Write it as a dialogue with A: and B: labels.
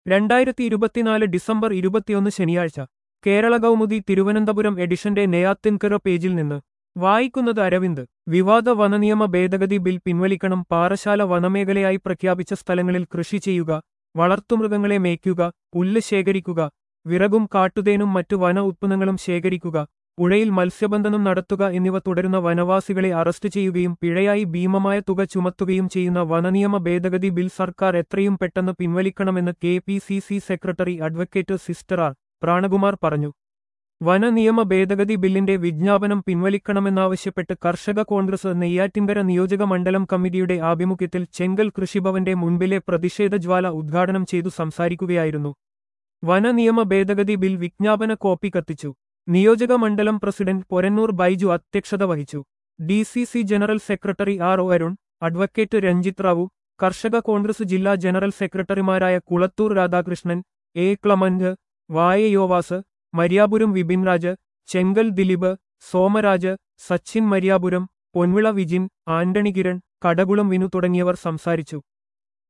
A: രണ്ടായിരത്തി ഇരുപത്തിനാല് ഡിസംബർ ഇരുപത്തിയൊന്ന് ശനിയാഴ്ച കേരള കൗമുദി തിരുവനന്തപുരം എഡിഷന്റെ നെയ്യാത്തിൻകര പേജിൽ നിന്ന് വായിക്കുന്നത് അരവിന്ദ് വിവാദ വനനിയമ ഭേദഗതി ബിൽ പിൻവലിക്കണം പാറശാല വനമേഖലയായി പ്രഖ്യാപിച്ച സ്ഥലങ്ങളിൽ കൃഷി ചെയ്യുക വളർത്തുമൃഗങ്ങളെ മേയ്ക്കുക പുല്ല് ശേഖരിക്കുക വിറകും കാട്ടുതേനും മറ്റു വന ഉത്പന്നങ്ങളും ശേഖരിക്കുക പുഴയിൽ മത്സ്യബന്ധനം നടത്തുക എന്നിവ തുടരുന്ന വനവാസികളെ അറസ്റ്റ് ചെയ്യുകയും പിഴയായി ഭീമമായ തുക ചുമത്തുകയും ചെയ്യുന്ന വനനിയമ ഭേദഗതി ബിൽ സർക്കാർ എത്രയും പെട്ടെന്ന് പിൻവലിക്കണമെന്ന് K P C C secretary advocate sister R Pranakumar പറഞ്ഞു വനനിയമ ഭേദഗതി ബില്ലിന്റെ വിജ്ഞാപനം പിൻവലിക്കണമെന്നാവശ്യപ്പെട്ട് കർഷക കോൺഗ്രസ് നെയ്യാറ്റിൻകര നിയോജക മണ്ഡലം കമ്മിറ്റിയുടെ ആഭിമുഖ്യത്തിൽ ചെങ്കൽ കൃഷിഭവന്റെ മുൻപിലെ പ്രതിഷേധ ജ്വാല ഉദ്ഘാടനം ചെയ്തു സംസാരിക്കുകയായിരുന്നു വനനിയമ ഭേദഗതി ബിൽ വിജ്ഞാപന കോപ്പി കത്തിച്ചു നിയോജക മണ്ഡലം പ്രസിഡന്റ് പൊരന്നൂർ ബൈജു അധ്യക്ഷത വഹിച്ചു D C C general secretary R O Arun advocate Ranjith Rao കർഷക കോൺഗ്രസ് ജില്ലാ ജനറൽ സെക്രട്ടറിമാരായ കുളത്തൂർ രാധാകൃഷ്ണൻ എ ക്ലമന്റ് വായ യോവാസ് മര്യാപുരം വിപിൻ രാജ് ചെങ്കൽ ദിലീപ് സോമരാജ് സച്ചിൻ മര്യാപുരം പൊൻവിള വിജിൻ ആന്റണി കിരൺ കടകുളം വിനു തുടങ്ങിയവർ സംസാരിച്ചു